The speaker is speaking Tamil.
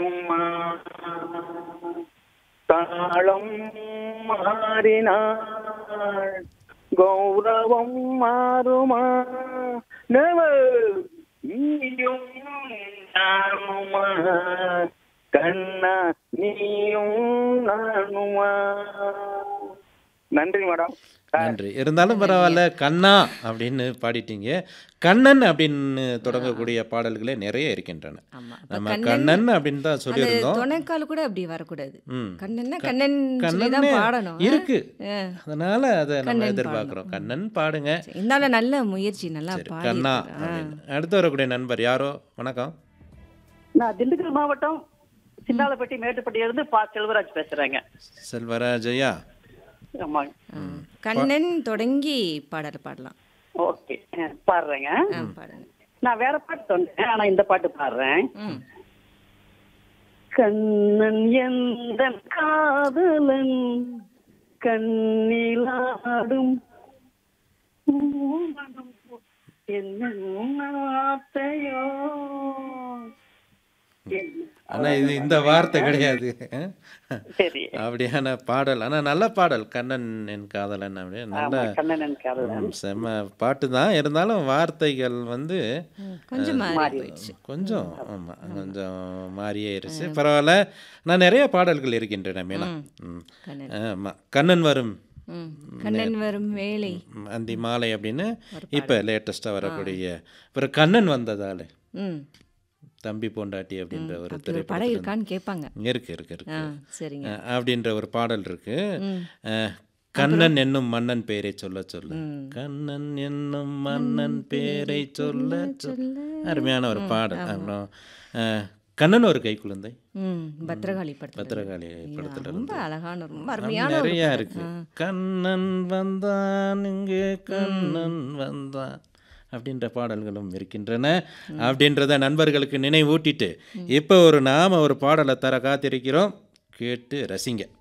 மாறுமா தாளம் மாறினாள் கௌரவம் மாறுமா நெவர் நீயும் நானுமா கண்ணா நீயும் நானுமா நன்றி மேடம் நன்றி இருந்தாலும் பரவாயில்ல கண்ணா அப்படின்னு பாடிட்டீங்க கண்ணன் அப்படின்னு தொடங்கக்கூடிய பாடல்களே நிறைய இருக்கின்றன ஆமா அப்ப நம்ம கண்ணன் கண்ணன் அப்படின்னு தான் அந்த சொல்லியிருந்தோம் துணைக்கால் கூட அப்படி வரக்கூடாது ம் கண்ணன்னா கண்ணன் சொல்லி கண்ணன் தான் பாடணும் இருக்கு ஆ. அதனால அதை நம்ம கண்ணன் எதிர்பார்க்கிறோம் கண்ணன் பாடுங்க சரி, இருந்தாலும் நல்ல முயற்சி நல்லா சரி பாடி கண்ணா அப்படின்னு அடுத்து வரக்கூடிய நண்பர் யாரோ வணக்கம் நான் திண்டுக்கல் மாவட்டம் சின்னாலப்பட்டி மேட்டுப்பட்டியில இருந்து பா செல்வராஜ் பேசுறேங்க செல்வராஜ் ஐயா ஆமாங்க கண்ணன் தொடங்கி பாடல் பாடலாம் ஓகே அஹ், பாடுறேங்க ஆ, பாடுங்க நான் வேற பாட்டு சொன்னேன் ஆனா இந்த பாட்டு பாடுறேன் ம் கண்ணன் எந்த காதலன் கண்ணிலாடும் பூமணம் என்ன ஆசையோ என்ன ஆனா இது இந்த வார்த்தை கிடையாது சரி அப்படியான பாடல் ஆனா நல்ல பாடல் கண்ணன் என் காதலன் அப்படியே நல்ல ஆமா கண்ணன் என் காதலன் ம், செம்ம பாட்டு தான் இருந்தாலும் வார்த்தைகள் வந்து கொஞ்சம் மாறி போயிடுச்சு கொஞ்சம் ஆமா கொஞ்சம் மாறியே இருச்சு பரவாயில்ல நான் நிறைய பாடல்கள் இருக்கின்றன மீனா ம். கண்ணன் ஆமா கண்ணன் வரும் ம் கண்ணன் வரும் வேலை ம், அந்தி மாலை அப்படின்னு இப்போ லேட்டஸ்ட்டாக வரக்கூடிய அப்புறம் கண்ணன் வந்ததால ம் தம்பி பொண்டாட்டி அப்படின்ற ஒரு அப்படி ஒரு படம் இருக்கான்னு கேட்பாங்க இருக்கு இருக்கு இருக்கு ஆ சரிங்க அஹ், அப்படின்ற ஒரு பாடல் இருக்கு ம் அஹ், கண்ணன் என்னும் மன்னன் பேரை சொல்ல சொல்ல கண்ணன் என்னும் மன்னன் பேரை சொல்ல சொல்ல அருமையான ஒரு பாடல் அப்புறம் அஹ், கண்ணன் ஒரு கை குழந்தை ம் பத்ரகாளி படத்தில் பத்திரகாளி படத்துல ரொம்ப அழகான ரொம்ப அருமையான ஒரு நிறைய படம். இருக்கு கண்ணன் வந்தான் இங்கே கண்ணன் வந்தான் அப்படின்ற பாடல்களும் இருக்கின்றன அப்படின்றத நண்பர்களுக்கு நினைவூட்டிட்டு இப்போ ஒரு நாம ஒரு பாடலை தர காத்திருக்கிறோம் கேட்டு ரசிங்க